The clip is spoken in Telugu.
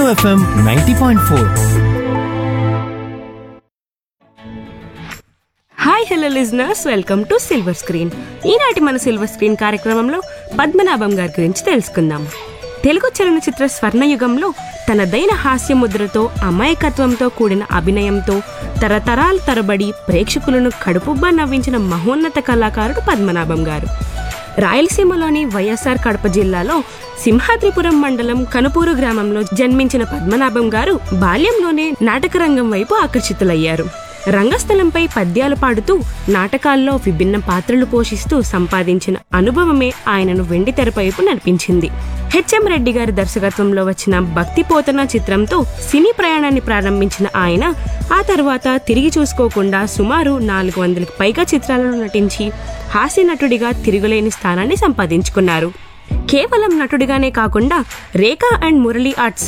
FM ninety point four hi hello listeners welcome to silver screen ఈనాటి మన సిల్వర్ స్క్రీన్ కార్యక్రమంలో పద్మనాభం గారి గురించి తెలుసుకుందాం తెలుగు చలనచిత్ర స్వర్ణయుగంలో తనదైన హాస్య ముద్రతో అమాయకత్వంతో కూడిన అభినయంతో తరతరాల తరబడి ప్రేక్షకులను కడుపుబ్బా నవ్వించిన మహోన్నత కళాకారుడు పద్మనాభం గారు రాయలసీమలోని వైఎస్ఆర్ కడప జిల్లాలో సింహాద్రిపురం మండలం కనుపూరు గ్రామంలో జన్మించిన పద్మనాభం గారు బాల్యంలోనే నాటకరంగం వైపు ఆకర్షితులయ్యారు రంగస్థలంపై పద్యాలు పాడుతూ నాటకాల్లో విభిన్న పాత్రలు పోషిస్తూ సంపాదించిన అనుభవమే ఆయనను వెండి తెరపైపు నడిపించింది హెచ్ఎం రెడ్డి గారి దర్శకత్వంలో వచ్చిన భక్తి పోతన చిత్రంతో సినీ ప్రయాణాన్ని ప్రారంభించిన ఆయన ఆ తర్వాత తిరిగి చూసుకోకుండా సుమారు నాలుగు వందలకు పైగా చిత్రాలలో నటించి హాస్య నటుడిగా తిరుగులేని స్థానాన్ని సంపాదించుకున్నారు కేవలం నటుడిగానే కాకుండా రేఖా అండ్ మురళీ ఆర్ట్స్